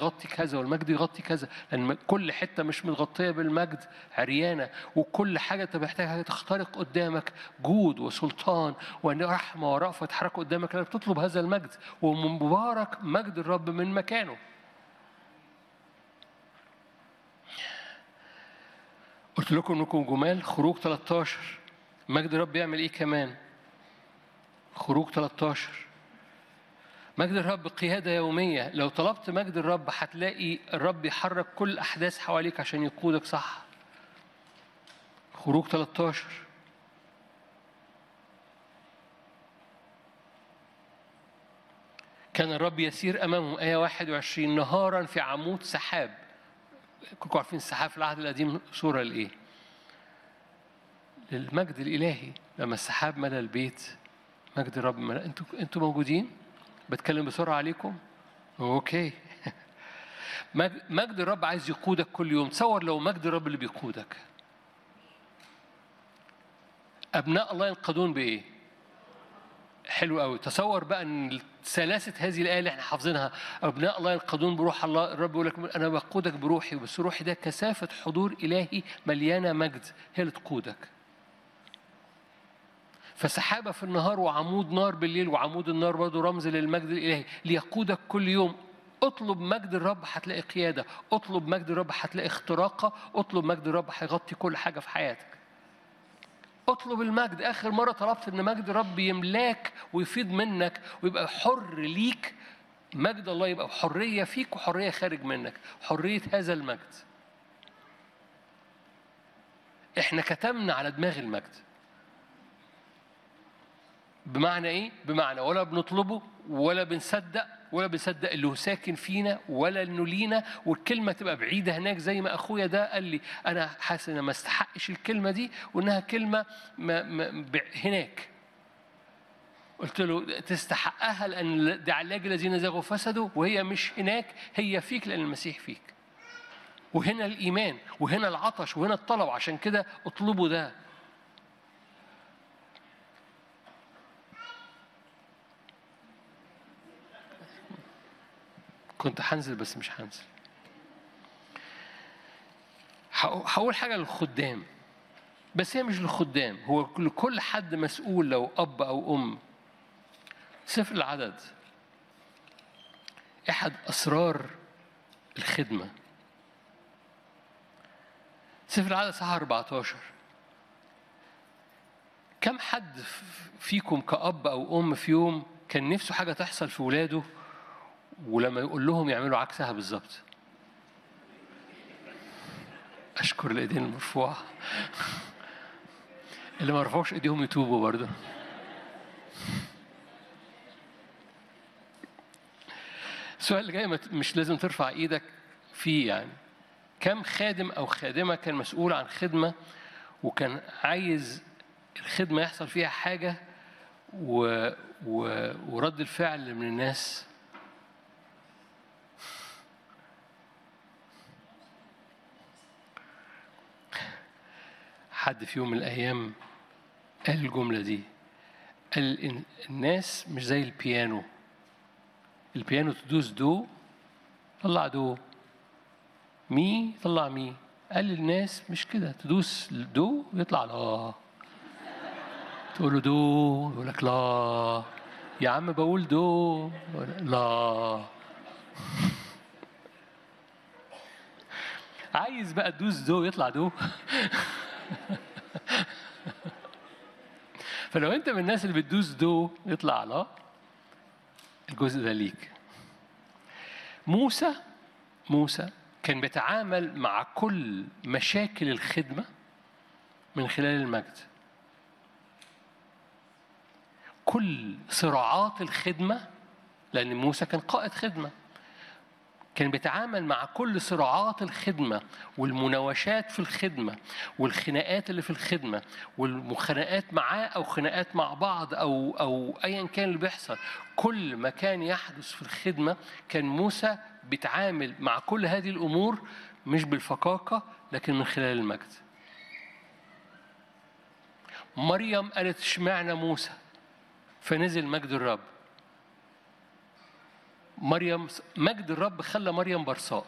يغطي كذا والمجد يغطي كذا لان كل حته مش متغطيه بالمجد عريانه وكل حاجه انت محتاجها تخترق قدامك جود وسلطان ورحمه ورأفه تحرك قدامك لانك بتطلب هذا المجد ومبارك مجد الرب من مكانه قلت لكم انكم جمال خروج 13 مجد الرب يعمل ايه كمان خروج 13 مجد الرب قيادة يومية لو طلبت مجد الرب هتلاقي الرب يحرك كل الأحداث حواليك عشان يقودك صح خروج 13 كان الرب يسير أمامهم آية 21 نهارا في عمود سحاب كلكم عارفين السحاب في العهد القديم صورة لإيه؟ للمجد الإلهي لما السحاب ملى البيت مجد الرب ملأ انتوا انتوا موجودين؟ بتكلم بسرعة عليكم؟ اوكي مجد مجد الرب عايز يقودك كل يوم تصور لو مجد الرب اللي بيقودك أبناء الله ينقضون بإيه؟ حلو قوي تصور بقى ان سلاسه هذه الايه اللي احنا حافظينها ابناء الله ينقضون بروح الله الرب يقول لك انا بقودك بروحي بس روحي ده كثافه حضور الهي مليانه مجد هي اللي تقودك فسحابة في النهار وعمود نار بالليل وعمود النار برضه رمز للمجد الإلهي ليقودك كل يوم اطلب مجد الرب هتلاقي قيادة اطلب مجد الرب هتلاقي اختراقة اطلب مجد الرب هيغطي كل حاجة في حياتك اطلب المجد اخر مره طلبت ان مجد الرب يملاك ويفيض منك ويبقى حر ليك مجد الله يبقى حريه فيك وحريه خارج منك حريه هذا المجد احنا كتمنا على دماغ المجد بمعنى ايه بمعنى ولا بنطلبه ولا بنصدق ولا بنصدق اللي هو ساكن فينا ولا انه لينا والكلمه تبقى بعيده هناك زي ما اخويا ده قال لي انا حاسس ان ما استحقش الكلمه دي وانها كلمه ما ما هناك قلت له تستحقها لان ده علاج الذين زاغوا فسدوا وهي مش هناك هي فيك لان المسيح فيك وهنا الايمان وهنا العطش وهنا الطلب عشان كده اطلبوا ده كنت هنزل بس مش هنزل هقول حاجة للخدام بس هي مش للخدام هو لكل حد مسؤول لو أب أو أم سفر العدد أحد أسرار الخدمة سفر العدد صح 14 كم حد فيكم كأب أو أم في يوم كان نفسه حاجة تحصل في ولاده ولما يقول لهم يعملوا عكسها بالظبط اشكر الايدين المرفوعه اللي ما رفعوش ايديهم يتوبوا برضه السؤال اللي جاي مش لازم ترفع ايدك فيه يعني كم خادم او خادمه كان مسؤول عن خدمه وكان عايز الخدمه يحصل فيها حاجه و... و... ورد الفعل من الناس حد في يوم من الأيام قال الجملة دي قال الناس مش زي البيانو البيانو تدوس دو طلع دو مي طلع مي قال الناس مش كده تدوس دو يطلع لا تقول له دو يقول لك لا يا عم بقول دو لا عايز بقى تدوس دو يطلع دو فلو انت من الناس اللي بتدوس دو يطلع لا الجزء ده ليك موسى موسى كان بيتعامل مع كل مشاكل الخدمة من خلال المجد كل صراعات الخدمة لأن موسى كان قائد خدمة كان بيتعامل مع كل صراعات الخدمة والمناوشات في الخدمة والخناقات اللي في الخدمة والخناقات معاه أو خناقات مع بعض أو أو أيا كان اللي بيحصل كل ما كان يحدث في الخدمة كان موسى بيتعامل مع كل هذه الأمور مش بالفقاقة لكن من خلال المجد مريم قالت اشمعنى موسى فنزل مجد الرب مريم مجد الرب خلى مريم برصاء